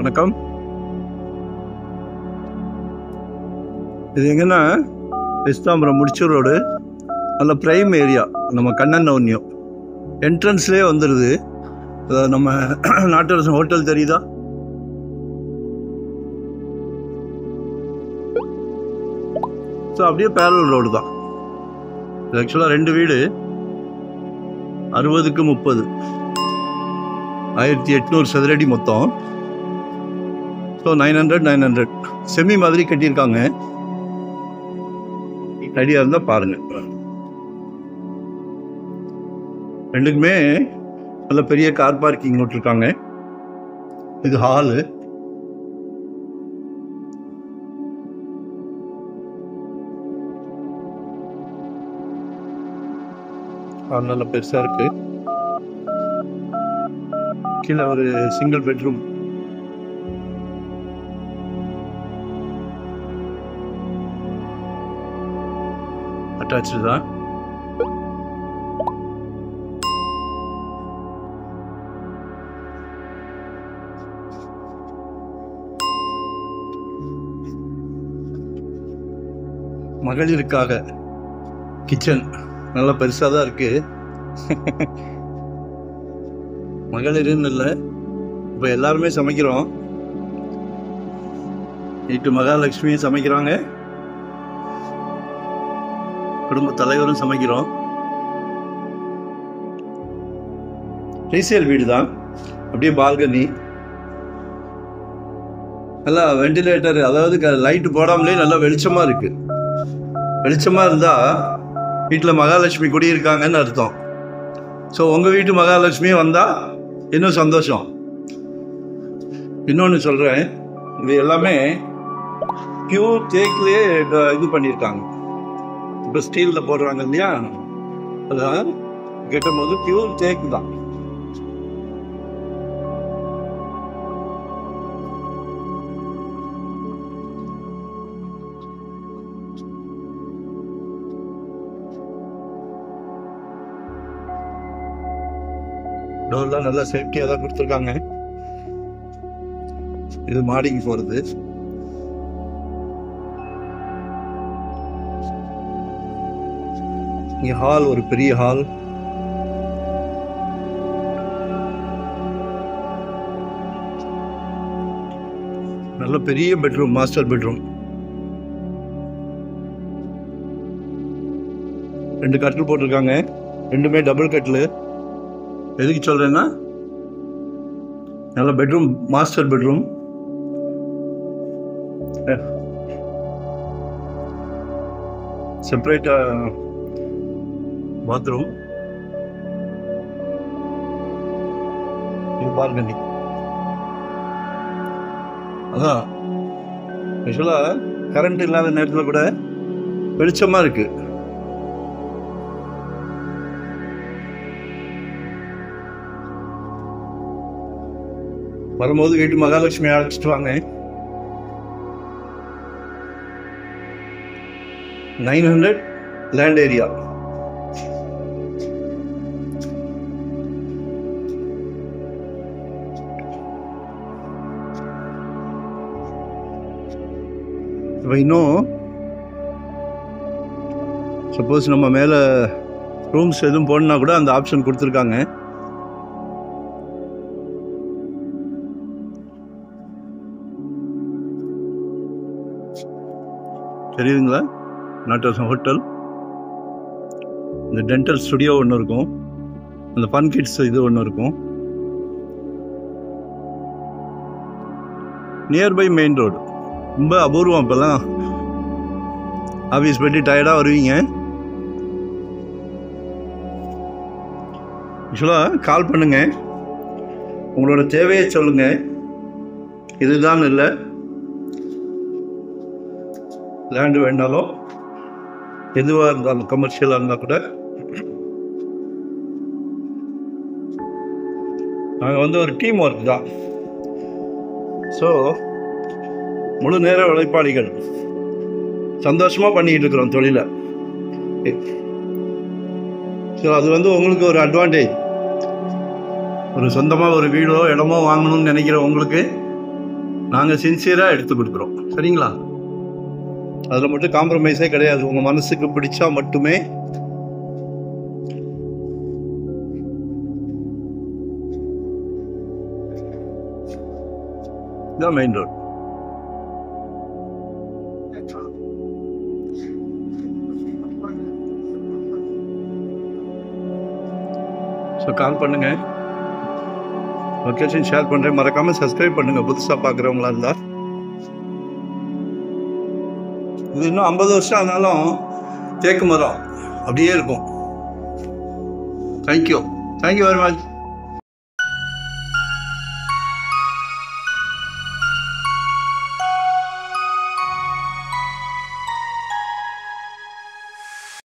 வணக்கம் இது எங்கன்னா வெஸ்தாம்பரம் முடிச்சூர் ரோடு நல்ல ப்ரைம் ஏரியா நம்ம கண்ணன் நவன்யம் என்ட்ரன்ஸ்லேயே வந்துடுது அதாவது நம்ம நாட்டரசன் ஹோட்டல் தெரியுதா ஸோ அப்படியே பேரல் ரோடு தான் இது ஆக்சுவலாக ரெண்டு வீடு அறுபதுக்கு முப்பது ஆயிரத்தி எட்நூறு சதுரடி மொத்தம் so nine hundred nine hundred semi மாதிரி கட்டியிருக்காங்க ஐடியா இருந்தால் பாருங்க ரெண்டுக்குமே நல்ல பெரிய கார் பார்க்கிங் விட்டுருக்காங்க இது ஹாலு ஹால் நல்ல பெருசாக இருக்கு கீழே ஒரு சிங்கிள் பெட்ரூம் அட்டாச்சு தான் மகளிருக்காக கிச்சன் நல்லா பெருசாக தான் இருக்கு மகளிர்னு இல்லை இப்போ எல்லாருமே சமைக்கிறோம் வீட்டு மகாலட்சுமியும் சமைக்கிறாங்க குடும்ப தலைவரும் சமைக்கிறோம் ரீசேல் வீடு தான் அப்படியே பால்கனி நல்லா வெண்டிலேட்டர் அதாவது லைட் போடாமலே நல்லா வெளிச்சமாக இருக்கு வெளிச்சமாக இருந்தால் வீட்டில் மகாலட்சுமி குடியிருக்காங்கன்னு அர்த்தம் ஸோ உங்கள் வீட்டு மகாலட்சுமியும் வந்தால் இன்னும் சந்தோஷம் இன்னொன்று சொல்கிறேன் இது எல்லாமே பியூர் தேக்லேயே இது பண்ணியிருக்காங்க இப்போ ஸ்டீலில் போடுறாங்க இல்லையா அதான் கெட்டும் போது பியூர் தேக் தான் டோர்லாம் நல்லா சேஃப்டியாக தான் கொடுத்துருக்காங்க இது மாடிக்கு போகிறது இங்கே ஹால் ஒரு பெரிய ஹால் நல்ல பெரிய பெட்ரூம் மாஸ்டர் பெட்ரூம் ரெண்டு கட்டில் போட்டிருக்காங்க ரெண்டுமே டபுள் கட்டில் எதுக்கு சொல்கிறேன்னா நல்ல bedroom master bedroom separate bathroom இது பால்கனி அதான் ஆக்சுவலாக கரண்ட் இல்லாத நேரத்தில் கூட வெளிச்சமாக இருக்கு வரும்போது வீட்டு மகாலட்சுமி அழைச்சிட்டு வாங்க நைன் ஹண்ட்ரட் லேண்ட் ஏரியா இப்போ இன்னும் சப்போஸ் நம்ம மேலே ரூம்ஸ் எதுவும் போடணுன்னா கூட அந்த ஆப்ஷன் கொடுத்துருக்காங்க தெரியுதுங்களா நாட்டரசன் ஹோட்டல் இந்த டென்டல் ஸ்டுடியோ ஒன்று இருக்கும் அந்த ஃபன் கிட்ஸ் இது ஒன்று இருக்கும் நியர்பை மெயின் ரோடு ரொம்ப அபூர்வம் இப்போல்லாம் ஆஃபீஸ் போயிட்டு டயர்டாக வருவீங்க ஆக்சுவலாக கால் பண்ணுங்க உங்களோட தேவையை சொல்லுங்க இதுதான் இல்லை லேண்டு வேண்டாலும் எதுவாக இருந்தாலும் கமர்ஷியலாக இருந்தால் கூட நாங்கள் வந்து ஒரு டீம் ஒர்க் தான் ஸோ முழு நேர உழைப்பாளிகள் சந்தோஷமாக பண்ணிக்கிட்டு இருக்கிறோம் தொழிலை ஸோ அது வந்து உங்களுக்கு ஒரு அட்வான்டேஜ் ஒரு சொந்தமாக ஒரு வீடோ இடமோ வாங்கணும்னு நினைக்கிற உங்களுக்கு நாங்கள் சின்சியராக எடுத்து கொடுக்குறோம் சரிங்களா அதில் மட்டும் காம்ப்ரமைஸே கிடையாது உங்கள் மனசுக்கு பிடிச்சா மட்டுமே இதான் மெயின் ரோட் ஸோ கால் பண்ணுங்க லொக்கேஷன் ஷேர் பண்ணுறேன் மறக்காமல் சப்ஸ்கிரைப் பண்ணுங்கள் புதுசாக பார்க்குறவங்களா இருந்தால் இது இன்னும் ஐம்பது வருஷம் ஆனாலும் தேக்கு மரம் அப்படியே இருக்கும் தேங்க்யூ தேங்க்யூ வெரி மச்